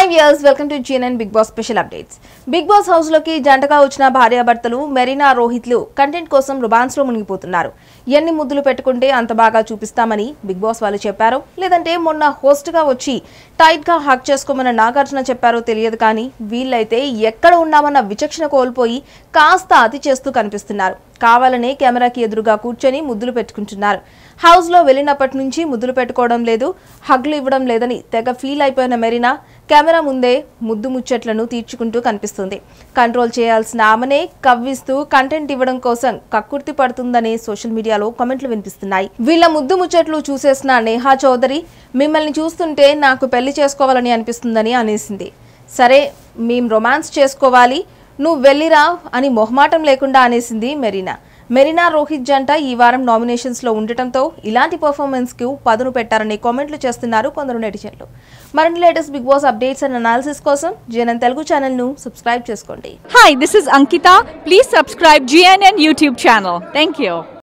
Hi viewers welcome to GNN Bigg Boss special updates Bigg Boss house లోకి జంటగా వచ్చిన భార్యాభర్తలు మెరీనా రోహిత్లు కంటెంట్ కోసం రొమాన్స్ లో మునిగిపోతున్నారు ఎన్ని ముద్దులు పెట్టుకుంటే అంత బాగా చూపిస్తామని బిగ్ బాస్ వాళ్ళు చెప్పారో లేదంటే మొన్న హోస్ట్ గా వచ్చి టైట్ గా హక్ చేసుకోమన్న నాగార్జున చెప్పారో తెలియదు కానీ వీళ్ళైతే ఎక్కడ ఉన్నామన్న విచక్షణ కోల్పోయి కాస్త అతి చేస్తూ కనిపిస్తున్నారు కావాలనే కెమెరాకి ఎదురుగా కూర్చొని ముద్దులు పెట్టుకుంటున్నారు హౌస్ లో వెళ్ళినప్పటి నుంచి ముద్దులు పెట్టుకోవడం లేదు హగ్లు ఇవ్వడం లేదని తెగ ఫీల్ అయిపోయిన మెరీనా కెమెరా ముందే ముద్దు ముచ్చట్లను తీర్చుకుంటూ కనిపిస్తుంది కంట్రోల్ చేయాల్సిన ఆమెనే కవ్విస్తూ కంటెంట్ ఇవ్వడం కోసం కక్కుర్తి పడుతుందనే సోషల్ మీడియాలో కామెంట్లు వినిపిస్తున్నాయి వీళ్ళ ముద్దు ముచ్చట్లు చూసేసిన నేహా చౌదరి మిమ్మల్ని చూస్తుంటే నాకు పెళ్లి చేసుకోవాలని అనిపిస్తుందని అనేసింది సరే మేం రొమాన్స్ చేసుకోవాలి నువ్వు వెళ్ళిరా అని మొహమాటం లేకుండా అనేసింది మెరీనా మెరీనా రోహిత్ జంట ఈ వారం నామినేషన్స్ లో ఉండటంతో ఇలాంటి పర్ఫార్మెన్స్ కు పదును పెట్టారని కామెంట్లు చేస్తున్నారు కొందరు నెటిజన్లు మరిన్ని latest Bigg Boss updates and analysis కోసం జనం తెలుగు ఛానల్ ను సబ్స్క్రైబ్ చేసుకోండి Hi, this is Ankita. Please subscribe GNN YouTube channel. Thank you.